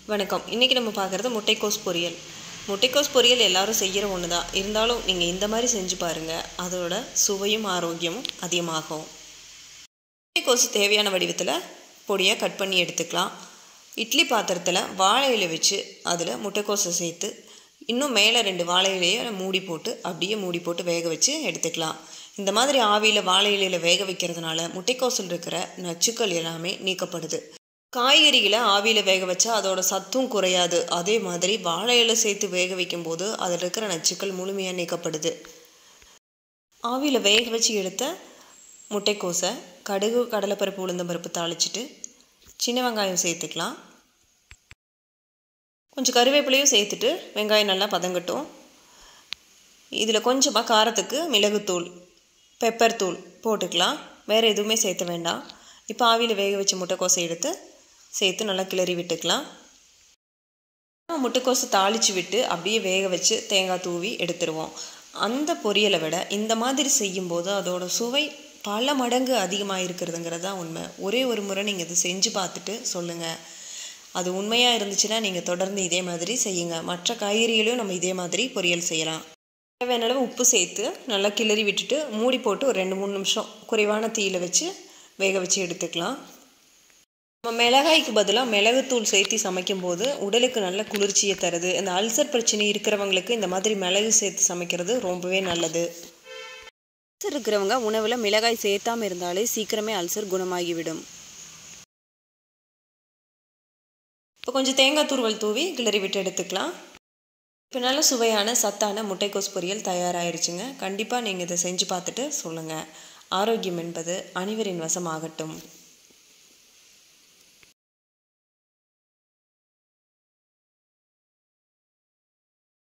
வணக்கம் இன்றைக்கி நம்ம பார்க்குறது முட்டைக்கோஸ் பொரியல் முட்டைக்கோஸ் பொரியல் எல்லாரும் செய்கிற ஒன்று தான் இருந்தாலும் நீங்கள் இந்த மாதிரி செஞ்சு பாருங்கள் அதோட சுவையும் ஆரோக்கியமும் அதிகமாகும் முட்டைக்கோஸ் தேவையான வடிவத்தில் பொடியாக கட் பண்ணி எடுத்துக்கலாம் இட்லி பாத்திரத்தில் வாழை இலை வச்சு அதில் முட்டைக்கோஸை சேர்த்து இன்னும் மேலே ரெண்டு வாழை இலையை மூடி போட்டு அப்படியே மூடி போட்டு வேக வச்சு எடுத்துக்கலாம் இந்த மாதிரி ஆவியில் வாழை இலையில் வேக வைக்கிறதுனால முட்டைக்கோஸில் இருக்கிற நச்சுக்கள் எல்லாமே நீக்கப்படுது காய்கறிகளை ஆவியில் வேக வச்சா அதோட சத்தும் குறையாது அதே மாதிரி வாழை இலை சேர்த்து வேக வைக்கும்போது அதில் இருக்கிற நச்சுக்கள் முழுமையாக நீக்கப்படுது ஆவியில் வேக வச்சு எடுத்த முட்டைக்கோஸை கடுகு கடலைப்பருப்பு உளுந்தம்பருப்பு தாளிச்சிட்டு சின்ன வெங்காயம் சேர்த்துக்கலாம் கொஞ்சம் கருவேப்பிலையும் சேர்த்துட்டு வெங்காயம் நல்லா பதங்கட்டும் இதில் கொஞ்சமாக காரத்துக்கு மிளகுத்தூள் பெப்பர் தூள் போட்டுக்கலாம் வேறு எதுவுமே சேர்த்த வேண்டாம் இப்போ ஆவியில் வேக வச்ச முட்டைக்கோஸை எடுத்து சேர்த்து நல்லா கிளறி விட்டுக்கலாம் முட்டைக்கோஸை தாளித்து விட்டு அப்படியே வேக வச்சு தேங்காய் தூவி எடுத்துருவோம் அந்த பொரியலை விட இந்த மாதிரி செய்யும்போது அதோட சுவை பல மடங்கு அதிகமாக இருக்கிறதுங்கிறது தான் உண்மை ஒரே ஒரு முறை நீங்கள் இதை செஞ்சு பார்த்துட்டு சொல்லுங்கள் அது உண்மையாக இருந்துச்சுன்னா நீங்கள் தொடர்ந்து இதே மாதிரி செய்யுங்க மற்ற காய்கறிகளையும் நம்ம இதே மாதிரி பொரியல் செய்யலாம் தேவையான அளவு உப்பு சேர்த்து நல்லா கிளறி விட்டுட்டு மூடி போட்டு ஒரு ரெண்டு மூணு நிமிஷம் குறைவான தீயில வச்சு வேக வச்சு எடுத்துக்கலாம் நம்ம மிளகாய்க்கு பதிலாக மிளகுத்தூள் சேர்த்து சமைக்கும்போது உடலுக்கு நல்ல குளிர்ச்சியை தருது இந்த அல்சர் பிரச்சனை இருக்கிறவங்களுக்கு இந்த மாதிரி மிளகு சேர்த்து சமைக்கிறது ரொம்பவே நல்லது அல்சர் இருக்கிறவங்க உணவில் மிளகாய் சேர்த்தாம இருந்தாலே சீக்கிரமே அல்சர் குணமாகிவிடும் இப்போ கொஞ்சம் தேங்காய் துருவல் தூவி கிளறி விட்டு எடுத்துக்கலாம் இப்போ நல்ல சுவையான சத்தான முட்டைக்கோஸ் பொரியல் தயாராகிருச்சுங்க கண்டிப்பாக நீங்கள் இதை செஞ்சு பார்த்துட்டு சொல்லுங்கள் ஆரோக்கியம் என்பது அனைவரின் வசமாகட்டும்